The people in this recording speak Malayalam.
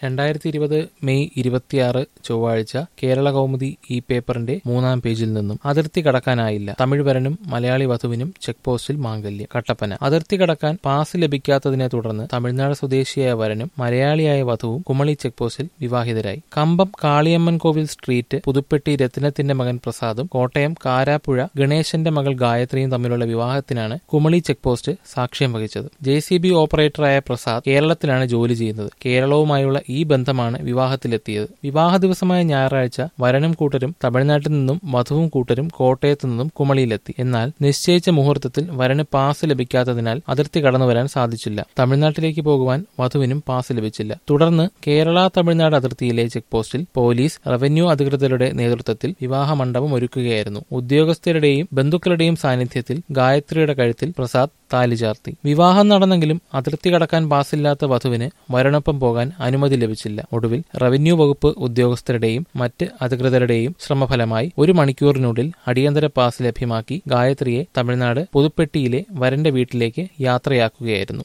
രണ്ടായിരത്തി ഇരുപത് മെയ് ഇരുപത്തിയാറ് ചൊവ്വാഴ്ച കേരള കൗമുദി ഈ പേപ്പറിന്റെ മൂന്നാം പേജിൽ നിന്നും അതിർത്തി കടക്കാനായില്ല തമിഴ് വരനും മലയാളി വധുവിനും ചെക്ക് പോസ്റ്റിൽ മാംഗല്യം കട്ടപ്പന അതിർത്തി കടക്കാൻ പാസ് ലഭിക്കാത്തതിനെ തുടർന്ന് തമിഴ്നാട് സ്വദേശിയായ വരനും മലയാളിയായ വധുവും കുമളി ചെക്ക് പോസ്റ്റിൽ വിവാഹിതരായി കമ്പം കാളിയമ്മൻ കോവിൽ സ്ട്രീറ്റ് പുതുപ്പെട്ടി രത്നത്തിന്റെ മകൻ പ്രസാദും കോട്ടയം കാരാപ്പുഴ ഗണേശന്റെ മകൾ ഗായത്രിയും തമ്മിലുള്ള വിവാഹത്തിനാണ് കുമളി ചെക്ക് പോസ്റ്റ് സാക്ഷ്യം വഹിച്ചത് ജെ സി ബി ഓപ്പറേറ്ററായ പ്രസാദ് കേരളത്തിലാണ് ജോലി ചെയ്യുന്നത് കേരളവുമായുള്ള ഈ ബന്ധമാണ് വിവാഹത്തിലെത്തിയത് വിവാഹ ദിവസമായ ഞായറാഴ്ച വരനും കൂട്ടരും തമിഴ്നാട്ടിൽ നിന്നും വധുവും കൂട്ടരും കോട്ടയത്തു നിന്നും കുമളിയിലെത്തി എന്നാൽ നിശ്ചയിച്ച മുഹൂർത്തത്തിൽ വരന് പാസ് ലഭിക്കാത്തതിനാൽ അതിർത്തി കടന്നു വരാൻ സാധിച്ചില്ല തമിഴ്നാട്ടിലേക്ക് പോകുവാൻ വധുവിനും പാസ് ലഭിച്ചില്ല തുടർന്ന് കേരള തമിഴ്നാട് അതിർത്തിയിലെ ചെക്ക് പോസ്റ്റിൽ പോലീസ് റവന്യൂ അധികൃതരുടെ നേതൃത്വത്തിൽ വിവാഹ മണ്ഡപം ഒരുക്കുകയായിരുന്നു ഉദ്യോഗസ്ഥരുടെയും ബന്ധുക്കളുടെയും സാന്നിധ്യത്തിൽ ഗായത്രിയുടെ കഴുത്തിൽ പ്രസാദ് താലി ചാർത്തി വിവാഹം നടന്നെങ്കിലും അതിർത്തി കടക്കാൻ പാസില്ലാത്ത വധുവിന് വരനൊപ്പം പോകാൻ അനുമതി ലഭിച്ചില്ല ഒടുവിൽ റവന്യൂ വകുപ്പ് ഉദ്യോഗസ്ഥരുടെയും മറ്റ് അധികൃതരുടെയും ശ്രമഫലമായി ഒരു മണിക്കൂറിനുള്ളിൽ അടിയന്തര പാസ് ലഭ്യമാക്കി ഗായത്രിയെ തമിഴ്നാട് പുതുപ്പെട്ടിയിലെ വരന്റെ വീട്ടിലേക്ക് യാത്രയാക്കുകയായിരുന്നു